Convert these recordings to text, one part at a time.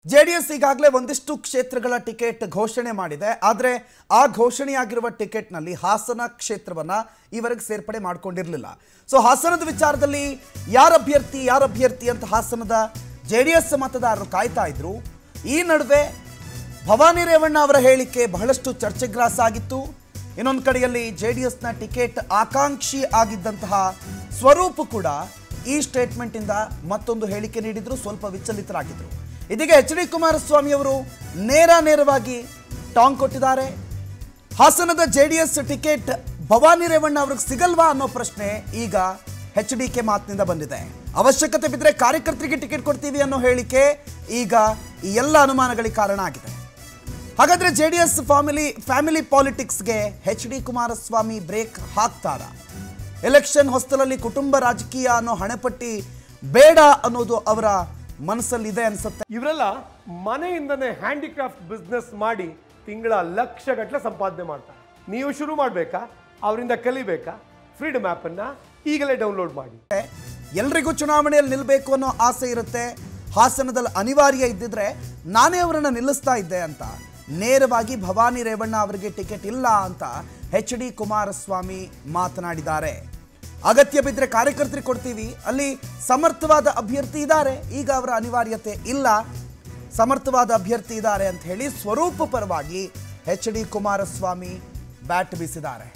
J D S ಈಗಾಗಲೇ ಒಂದಿಷ್ಟು ಕ್ಷೇತ್ರಗಳ ಟಿಕೆಟ್ ಘೋಷಣೆ ಮಾಡಿದೆ ಆದರೆ ಆ ಘೋಷಣೆಯಾಗಿರುವ ಟಿಕೆಟ್ನಲ್ಲಿ ಹಾಸನ ಕ್ಷೇತ್ರವನ್ನ ಈವರೆಗೆ ಸೇರ್ಪಡೆ ಮಾಡ್ಕೊಂಡಿರಲಿಲ್ಲ ಸೊ ಹಾಸನದ ವಿಚಾರದಲ್ಲಿ ಯಾರ ಅಭ್ಯರ್ಥಿ ಯಾರ ಅಭ್ಯರ್ಥಿ ಅಂತ ಹಾಸನದ ಜೆ ಡಿ ಎಸ್ ಮತದಾರರು ಕಾಯ್ತಾ ಇದ್ರು ಈ ನಡುವೆ ಭವಾನಿ ರೇವಣ್ಣ ಅವರ ಹೇಳಿಕೆ ಬಹಳಷ್ಟು ಚರ್ಚೆಗ್ರಾಸ ಆಗಿತ್ತು ಇನ್ನೊಂದು ಕಡೆಯಲ್ಲಿ ಜೆ ಡಿ ಎಸ್ನ ಟಿಕೆಟ್ ಆಕಾಂಕ್ಷಿ ಆಗಿದ್ದಂತಹ ಸ್ವರೂಪ್ ಕೂಡ ಈ ಸ್ಟೇಟ್ಮೆಂಟಿಂದ ಮತ್ತೊಂದು ಹೇಳಿಕೆ ನೀಡಿದ್ರು ಸ್ವಲ್ಪ ವಿಚಲಿತರಾಗಿದ್ರು ಇದೀಗ ಎಚ್ ಡಿ ಕುಮಾರಸ್ವಾಮಿ ಅವರು ನೇರ ನೇರವಾಗಿ ಟಾಂಗ್ ಕೊಟ್ಟಿದ್ದಾರೆ ಹಾಸನದ J D S ticket Bhavani Revanna ಅವ್ರಿಗೆ ಸಿಗಲ್ವಾ ಅನ್ನೋ ಪ್ರಶ್ನೆ ಈಗ ಎಚ್ ಡಿ ಕೆ ಮಾತಿನಿಂದ ಬಂದಿದೆ ಅವಶ್ಯಕತೆ ಬಿದ್ದರೆ ಕಾರ್ಯಕರ್ತರಿಗೆ ಟಿಕೆಟ್ ಕೊಡ್ತೀವಿ ಅನ್ನೋ ಹೇಳಿಕೆ ಈಗ ಈ ಎಲ್ಲ ಅನುಮಾನಗಳಿಗೆ ಕಾರಣ ಆಗಿದೆ ಹಾಗಾದ್ರೆ J D S family family ಪಾಲಿಟಿಕ್ಸ್ಗೆ ಎಚ್ ಡಿ ಕುಮಾರಸ್ವಾಮಿ ಬ್ರೇಕ್ ಹಾಕ್ತಾರ ಎಲೆಕ್ಷನ್ ಹೊಸ್ತಲಲ್ಲಿ ಕುಟುಂಬ ರಾಜಕೀಯ ಅನ್ನೋ ಹಣೆಪಟ್ಟಿ ಬೇಡ ಅನ್ನೋದು ಅವರ ಮನಸ್ಸಲ್ಲಿದೆ ಅನ್ಸುತ್ತೆ ಇವರೆಲ್ಲ ಮನೆಯಿಂದನೇ ಹ್ಯಾಂಡಿಕ್ರಾಫ್ಟ್ ಬಿಸ್ನೆಸ್ ಮಾಡಿ ತಿಂಗಳ ಲಕ್ಷ ಗಟ್ಟಲೆ ಸಂಪಾದನೆ ಮಾಡ್ತಾರೆ ನೀವು ಶುರು ಮಾಡಬೇಕಾ ಅವರಿಂದ ಕಲಿಬೇಕಾ ಫ್ರೀಡಮ್ ಆ್ಯಪನ್ನು ಈಗಲೇ ಡೌನ್ಲೋಡ್ ಮಾಡಿ ಎಲ್ರಿಗೂ ಚುನಾವಣೆಯಲ್ಲಿ ನಿಲ್ಲಬೇಕು ಅನ್ನೋ ಆಸೆ ಇರುತ್ತೆ ಹಾಸನದಲ್ಲಿ ಅನಿವಾರ್ಯ ಇದ್ದಿದ್ರೆ ನಾನೇ ಅವರನ್ನ ನಿಲ್ಲಿಸ್ತಾ ಇದ್ದೆ ಅಂತ ನೇರವಾಗಿ ಭವಾನಿ ರೇವಣ್ಣ ಅವರಿಗೆ ಟಿಕೆಟ್ ಇಲ್ಲ ಅಂತ ಎಚ್ ಡಿ ಕುಮಾರಸ್ವಾಮಿ ಮಾತನಾಡಿದ್ದಾರೆ ಅಗತ್ಯ ಬಿದ್ದರೆ ಕಾರ್ಯಕರ್ತರಿಗೆ ಕೊಡ್ತೀವಿ ಅಲ್ಲಿ ಸಮರ್ಥವಾದ ಅಭ್ಯರ್ಥಿ ಇದ್ದಾರೆ ಈಗ ಅವರ ಅನಿವಾರ್ಯತೆ ಇಲ್ಲ ಸಮರ್ಥವಾದ ಅಭ್ಯರ್ಥಿ ಇದ್ದಾರೆ ಅಂತ ಹೇಳಿ ಸ್ವರೂಪ ಪರವಾಗಿ ಎಚ್ ಡಿ ಕುಮಾರಸ್ವಾಮಿ ಬ್ಯಾಟ್ ಬೀಸಿದ್ದಾರೆ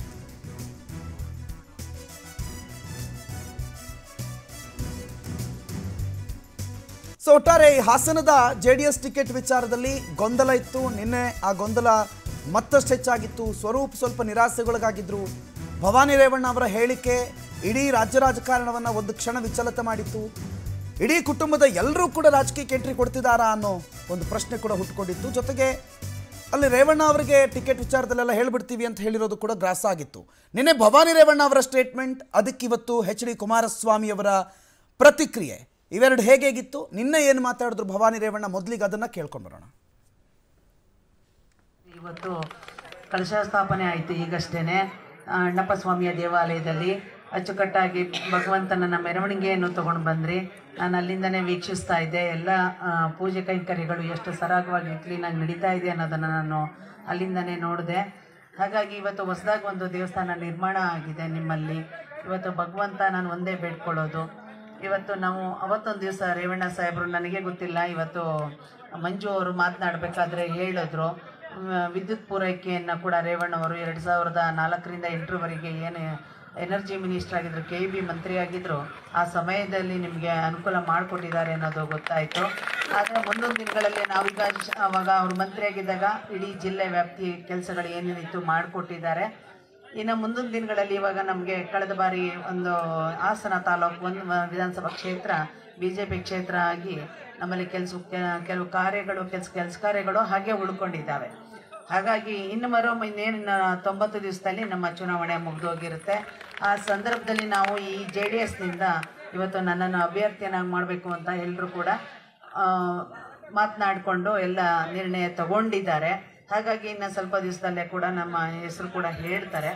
ಸೊ ಒಟ್ಟಾರೆ ಈ ಹಾಸನದ ಜೆ ಡಿ ಎಸ್ ಟಿಕೆಟ್ ವಿಚಾರದಲ್ಲಿ ಗೊಂದಲ ಇತ್ತು ನಿನ್ನೆ ಆ ಗೊಂದಲ ಮತ್ತಷ್ಟು ಹೆಚ್ಚಾಗಿತ್ತು ಸ್ವರೂಪ್ ಸ್ವಲ್ಪ ನಿರಾಸೆಗೊಳಗಾಗಿದ್ರು ಭವಾನಿ ರೇವಣ್ಣ ಅವರ ಹೇಳಿಕೆ ಇಡೀ ರಾಜ್ಯ ರಾಜಕಾರಣವನ್ನು ಒಂದು ಕ್ಷಣ ವಿಚಲಿತ ಮಾಡಿತ್ತು ಇಡೀ ಕುಟುಂಬದ ಎಲ್ಲರೂ ಕೂಡ ರಾಜಕೀಯಕ್ಕೆ ಎಂಟ್ರಿ ಕೊಡ್ತಿದ್ದಾರಾ ಅನ್ನೋ ಒಂದು ಪ್ರಶ್ನೆ ಕೂಡ ಹುಟ್ಟುಕೊಂಡಿತ್ತು ಜೊತೆಗೆ ಅಲ್ಲಿ ರೇವಣ್ಣ ಅವರಿಗೆ ಟಿಕೆಟ್ ವಿಚಾರದಲ್ಲೆಲ್ಲ ಹೇಳ್ಬಿಡ್ತೀವಿ ಅಂತ ಹೇಳಿರೋದು ಕೂಡ ಗ್ರಾಸ ಆಗಿತ್ತು ನಿನ್ನೆ ಭವಾನಿ ರೇವಣ್ಣ ಅವರ ಸ್ಟೇಟ್ಮೆಂಟ್ ಅದಕ್ಕಿವತ್ತು ಎಚ್ ಡಿ ಕುಮಾರಸ್ವಾಮಿ ಅವರ ಪ್ರತಿಕ್ರಿಯೆ ಇವೆರಡು ಹೇಗೇಗಿತ್ತು ನಿನ್ನೆ ಏನು ಮಾತಾಡಿದ್ರು ಭವಾನಿ ರೇವಣ್ಣ ಮೊದಲಿಗೆ ಅದನ್ನು ಕೇಳ್ಕೊಂಡು ಬರೋಣ ಇವತ್ತು ಕಲಶ ಸ್ಥಾಪನೆ ಆಯಿತು ಈಗಷ್ಟೇ ಅಣ್ಣಪ್ಪ ಸ್ವಾಮಿಯ ದೇವಾಲಯದಲ್ಲಿ ಅಚ್ಚುಕಟ್ಟಾಗಿ ಭಗವಂತನನ್ನ ಮೆರವಣಿಗೆಯನ್ನು ತಗೊಂಡು ಬಂದ್ರಿ ನಾನು ಅಲ್ಲಿಂದನೇ ವೀಕ್ಷಿಸ್ತಾ ಇದ್ದೆ ಎಲ್ಲ ಆ, ಪೂಜೆ ಕೈಂಕರ್ಯಗಳು ಎಷ್ಟು ಸರಾಗವಾಗಿ ಕ್ಲೀನಾಗಿ ನಡೀತಾ ಇದೆ ಅನ್ನೋದನ್ನು ನಾನು ಅಲ್ಲಿಂದನೇ ನೋಡಿದೆ ಹಾಗಾಗಿ ಇವತ್ತು ಹೊಸದಾಗಿ ಒಂದು ದೇವಸ್ಥಾನ ನಿರ್ಮಾಣ ಆಗಿದೆ ನಿಮ್ಮಲ್ಲಿ ಇವತ್ತು ಭಗವಂತ ನಾನು ಒಂದೇ ಬೇಡ್ಕೊಳ್ಳೋದು ಇವತ್ತು ನಾವು ಅವತ್ತೊಂದು ದಿವಸ ರೇವಣ್ಣ ಸಾಹೇಬರು ನನಗೆ ಗೊತ್ತಿಲ್ಲ ಇವತ್ತು ಮಂಜು ಅವರು ಮಾತನಾಡಬೇಕಾದ್ರೆ ಹೇಳಿದ್ರು ಮ್, ವಿದ್ಯುತ್ ಪೂರೈಕೆಯನ್ನು ಕೂಡ ರೇವಣ್ಣವರು ಎರಡು ಸಾವಿರದ ನಾಲ್ಕರಿಂದ ಎಂಟರವರೆಗೆ ಏನು ಎನರ್ಜಿ ಮಿನಿಸ್ಟರ್ ಆಗಿದ್ರು ಕೆ ಬಿ ಮಂತ್ರಿ ಆಗಿದ್ರು ಆ ಸಮಯದಲ್ಲಿ ನಿಮಗೆ ಅನುಕೂಲ ಮಾಡಿಕೊಟ್ಟಿದ್ದಾರೆ ಅನ್ನೋದು ಗೊತ್ತಾಯಿತು ಆದರೆ ಮುಂದೊಂದು ದಿನಗಳಲ್ಲಿ ನಾವೀಗ ಶ್- ಅವಾಗ ಅವರು ಮಂತ್ರಿ ಆಗಿದ್ದಾಗ ಇಡೀ ಜಿಲ್ಲೆ ವ್ಯಾಪ್ತಿ ಕೆಲಸಗಳು ಏನೇನಿತ್ತು ಮಾಡಿಕೊಟ್ಟಿದ್ದಾರೆ ಇನ್ನು ಮುಂದಿನ ದಿನಗಳಲ್ಲಿ ಇವಾಗ ನಮಗೆ ಕಳೆದ ಬಾರಿ ಒಂದು ಹಾಸನ ತಾಲೂಕು ಒಂದು ಮ- ವಿಧಾನಸಭಾ ಕ್ಷೇತ್ರ ಬಿ ಜೆ ಪಿ ಕ್ಷೇತ್ರ ಆಗಿ ನಮ್ಮಲ್ಲಿ ಕೆಲಸ ಕೆಲವು ಕಾರ್ಯಗಳು ಕೆಲಸ ಕೆಲಸ ಕಾರ್ಯಗಳು ಹಾಗೆ ಉಳ್ಕೊಂಡಿದ್ದಾವೆ ಹಾಗಾಗಿ ಇನ್ನು ಮರೋ ಇನ್ನೇನು ತೊಂಬತ್ತು ದಿವಸದಲ್ಲಿ ನಮ್ಮ ಚುನಾವಣೆ ಮುಗಿದೋಗಿರುತ್ತೆ ಆ ಸಂದರ್ಭದಲ್ಲಿ ನಾವು ಈ ಜೆ ಡಿ ಎಸ್ನಿಂದ ಇವತ್ತು ನನ್ನನ್ನು ಅಭ್ಯರ್ಥಿಯನ್ನಾಗಿ ಮಾಡಬೇಕು ಅಂತ ಎಲ್ಲರೂ ಕೂಡ ಆ, ಮಾತನಾಡಿಕೊಂಡು ಎಲ್ಲ ನಿರ್ಣಯ ತಗೊಂಡಿದ್ದಾರೆ ಹಾಗಾಗಿ ಇನ್ನು ಸ್ವಲ್ಪ ದಿವಸದಲ್ಲೇ ಕೂಡ ನಮ್ಮ ಹೆಸರು ಕೂಡ ಹೇಳ್ತಾರೆ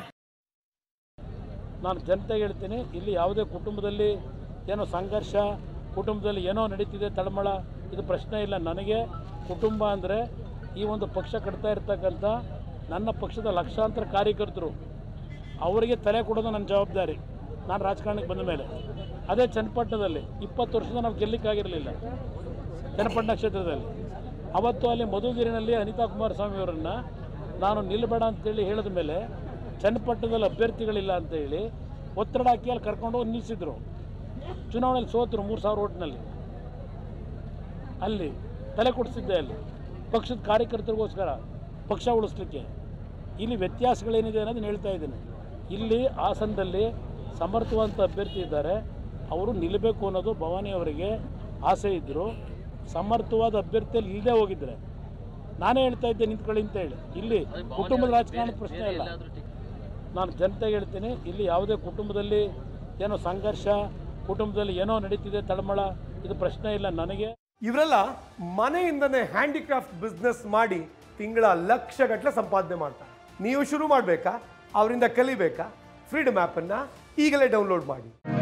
ನಾನು ಜನತೆಗೆ ಹೇಳ್ತೀನಿ ಇಲ್ಲಿ ಯಾವುದೇ ಕುಟುಂಬದಲ್ಲಿ ಏನೋ ಸಂಘರ್ಷ ಕುಟುಂಬದಲ್ಲಿ ಏನೋ ನಡೀತಿದೆ ತಳಮಳ ಇದು ಪ್ರಶ್ನೆ ಇಲ್ಲ ನನಗೆ ಕುಟುಂಬ ಅಂದರೆ ಈ ಒಂದು ಪಕ್ಷ ಕಟ್ತಾ ಇರ್ತಕ್ಕಂಥ ನನ್ನ ಪಕ್ಷದ ಲಕ್ಷಾಂತರ ಕಾರ್ಯಕರ್ತರು ಅವರಿಗೆ ತಲೆ ಕೊಡೋದು ನನ್ನ ಜವಾಬ್ದಾರಿ ನಾನು ರಾಜಕಾರಣಕ್ಕೆ ಬಂದ ಮೇಲೆ ಅದೇ ಚನ್ನಪಟ್ಟಣದಲ್ಲಿ ಇಪ್ಪತ್ತು ವರ್ಷದ ನಾವು ಗೆಲ್ಲಿಕ್ಕಾಗಿರಲಿಲ್ಲ ಚನ್ನಪಟ್ಟಣ ಕ್ಷೇತ್ರದಲ್ಲಿ ಅವತ್ತು ಅಲ್ಲಿ ಮಧುಗಿರಿನಲ್ಲಿ ಅನಿತಾ ಕುಮಾರಸ್ವಾಮಿ ಅವರನ್ನು ನಾನು ನಿಲ್ಲಬೇಡ ಅಂತೇಳಿ ಹೇಳಿದ ಮೇಲೆ ಚನ್ನಪಟ್ಟಣದಲ್ಲಿ ಅಭ್ಯರ್ಥಿಗಳಿಲ್ಲ ಅಂತೇಳಿ ಒತ್ತಡ ಹಾಕಿ ಅಲ್ಲಿ ಕರ್ಕೊಂಡು ಹೋಗಿ ನಿಲ್ಲಿಸಿದ್ರು ಚುನಾವಣೆಯಲ್ಲಿ ಸೋತರು ಮೂರು ಸಾವಿರ ಓಟ್ನಲ್ಲಿ ಅಲ್ಲಿ ತಲೆ ಕೊಡಿಸಿದ್ದೆ ಅಲ್ಲಿ ಪಕ್ಷದ ಕಾರ್ಯಕರ್ತರಿಗೋಸ್ಕರ ಪಕ್ಷ ಉಳಿಸ್ಲಿಕ್ಕೆ ಇಲ್ಲಿ ವ್ಯತ್ಯಾಸಗಳೇನಿದೆ ಅನ್ನೋದನ್ನ ಹೇಳ್ತಾ ಇದ್ದೀನಿ ಇಲ್ಲಿ ಹಾಸನದಲ್ಲಿ ಸಮರ್ಥವಂತ ಅಭ್ಯರ್ಥಿ ಇದ್ದಾರೆ ಅವರು ನಿಲ್ಲಬೇಕು ಅನ್ನೋದು ಭವಾನಿ ಅವರಿಗೆ ಆಸೆ ಇದ್ದರು ಸಮರ್ಥವಾದ ಅಭ್ಯರ್ಥಿಯಲ್ಲಿ ಇಲ್ಲದೆ ಹೋಗಿದ್ರೆ ನಾನೇ ಹೇಳ್ತಾ ಇದ್ದೆ ನಿಂತ್ಕೊಳ್ಳಿ ಅಂತ ಹೇಳಿ ಇಲ್ಲಿ ಕುಟುಂಬದ ರಾಜಕಾರಣದ ಪ್ರಶ್ನೆ ಇಲ್ಲ ನಾನು ಜನತೆಗೆ ಹೇಳ್ತೀನಿ ಇಲ್ಲಿ ಯಾವುದೇ ಕುಟುಂಬದಲ್ಲಿ ಏನೋ ಸಂಘರ್ಷ ಕುಟುಂಬದಲ್ಲಿ ಏನೋ ನಡೀತಿದೆ ತಳಮಳ ಇದು ಪ್ರಶ್ನೆ ಇಲ್ಲ ನನಗೆ ಇವರೆಲ್ಲ ಮನೆಯಿಂದನೇ ಹ್ಯಾಂಡಿಕ್ರಾಫ್ಟ್ ಬಿಸ್ನೆಸ್ ಮಾಡಿ ತಿಂಗಳ ಲಕ್ಷ ಗಟ್ಟಲೆ ಸಂಪಾದನೆ ಮಾಡ್ತಾರೆ ನೀವು ಶುರು ಮಾಡಬೇಕಾ ಅವರಿಂದ ಕಲಿಬೇಕಾ ಫ್ರೀಡಮ್ ಆ್ಯಪನ್ನು ಈಗಲೇ ಡೌನ್ಲೋಡ್ ಮಾಡಿ